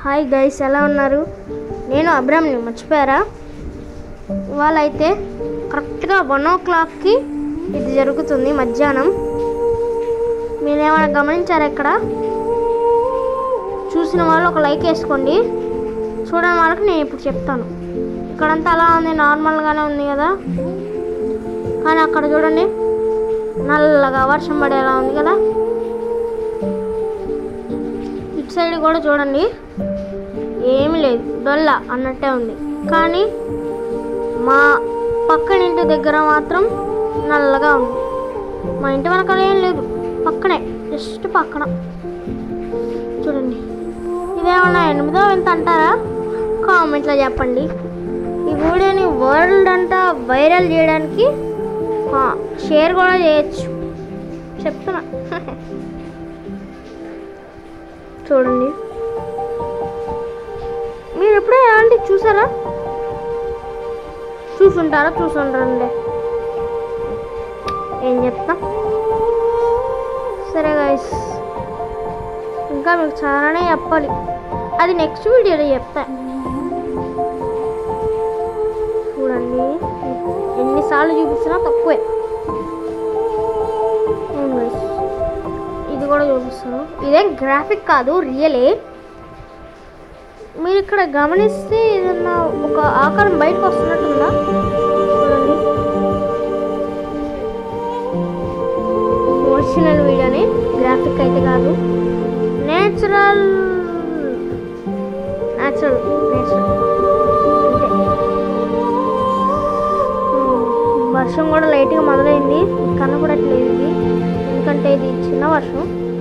Hi guys ఎలా ఉన్నారు నేను అబ్రామ్ని మర్చిపోయారా ఇవాళ అయితే కరెక్ట్గా వన్ ఓ క్లాక్కి ఇది జరుగుతుంది మధ్యాహ్నం మీరేమైనా గమనించారా ఇక్కడ చూసిన వాళ్ళు ఒక లైక్ వేసుకోండి చూడని వాళ్ళకి నేను ఇప్పుడు చెప్తాను ఇక్కడంతా అలా ఉంది నార్మల్గానే ఉంది కదా కానీ అక్కడ చూడండి నల్లగా వర్షం పడేలా ఉంది కదా ఇటు సైడ్ కూడా చూడండి ఏమీ లేదు డొల్ల అన్నట్టే ఉంది కానీ మా పక్కన ఇంటి దగ్గర మాత్రం నల్లగా ఉంది మా ఇంటి వెనకాల ఏం లేదు పక్కనే జస్ట్ పక్కన చూడండి ఇదేమన్నా ఎనిమిదో ఎంత అంటారా కామెంట్లో చెప్పండి ఈ వీడియోని వరల్డ్ అంతా వైరల్ చేయడానికి ఆ, షేర్ కూడా చేయొచ్చు చెప్తున్నా చూడండి మీరు ఎప్పుడూ ఎలాంటి చూసారా చూసుంటారా చూసుంటారండి ఏం చెప్తాం సరే గైస్ ఇంకా మీకు చాలానే చెప్పాలి అది నెక్స్ట్ వీడియోలో చెప్తా చూడండి ఎన్నిసార్లు చూపించినా తక్కువే అవును guys. ఇది కూడా చూపిస్తాను ఇదేం గ్రాఫిక్ కాదు రియలే మీరు ఇక్కడ గమనిస్తే ఏదన్నా ఒక ఆకారం బయటకు వస్తున్నట్టుందా చూడండి ఒరిజినల్ వీడియోని గ్రాఫిక్ అయితే కాదు నేచురల్ నేచురల్ నేచురల్ అంతే ఉమ్, వర్షం కూడా లైట్గా మొదలైంది కనపడట్లేదు ఇది ఎందుకంటే ఇది చిన్న వర్షం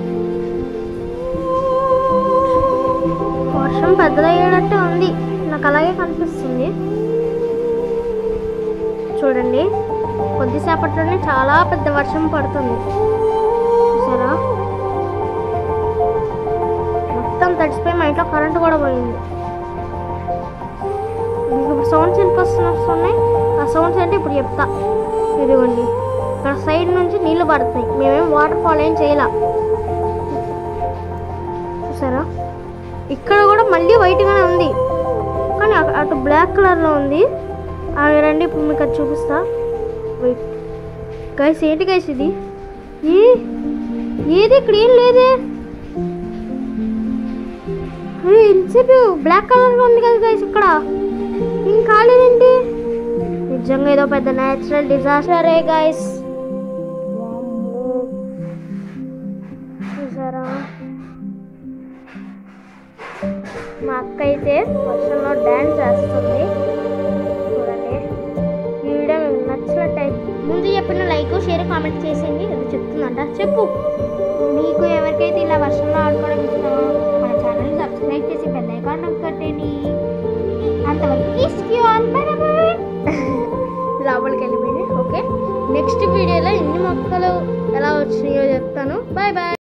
వర్షం పెద్దదయ్యేటట్టే ఉంది నాకు అలాగే కనిపిస్తుంది చూడండి కొద్దిసేపట్లోనే చాలా పెద్ద వర్షం పడుతుంది చూసారా మొత్తం తడిసిపోయి మా ఇంట్లో కరెంటు కూడా పోయింది మీకు ఇప్పుడు సౌండ్స్ వినిపిస్తున్నాయి ఆ సౌండ్స్ అంటే ఇప్పుడు చెప్తా ఇదిగోండి ఇక్కడ సైడ్ నుంచి నీళ్లు పడుతున్నాయి మేమేం వాటర్ ఫాల్ ఏం చేయలా చూసారా ఇక్కడ కూడా మళ్ళీ వైట్గానే ఉంది కానీ అక- అటు బ్లాక్ కలర్లో ఉంది అవి రండి ఇప్పుడు మీకు అది చూపిస్తా వెయిట్ గైస్ ఏంటి గైస్ ఇది ఏ ఏది ఇక్కడ ఏం లేదే అరే ఇంతసేపు బ్లాక్ కలర్గా ఉంది కదా గైస్ ఇక్కడ ఏం కాలేదేంటి నిజంగా ఏదో పెద్ద న్యాచురల్ డిజాస్టరే గైస్ చూసారా మా అక్క అయితే వర్షంలో డ్యాన్స్ చేస్తుంది చూడండి ఈ వీడియో మీకు నచ్చినట్టయితే ముందు చెప్పిన లైక్ షేర్ కామెంట్ చేసేయండి అది చెప్తుందంట చెప్పు మీకు ఎవరికైతే ఇలా వర్షంలో ఆడుకోవడం ఇష్టమో మన ఛానల్ సబ్స్క్రైబ్ చేసి పెద్ద ఐకాన్ కట్టండి అంతవరకు ఇస్క్యూ ఆన్ బై బై లోపలికి వెళ్ళిపోయింది ఓకే నెక్స్ట్ వీడియోలో ఎన్ని మొక్కలు ఎలా వచ్చినాయో చెప్తాను బాయ్ బాయ్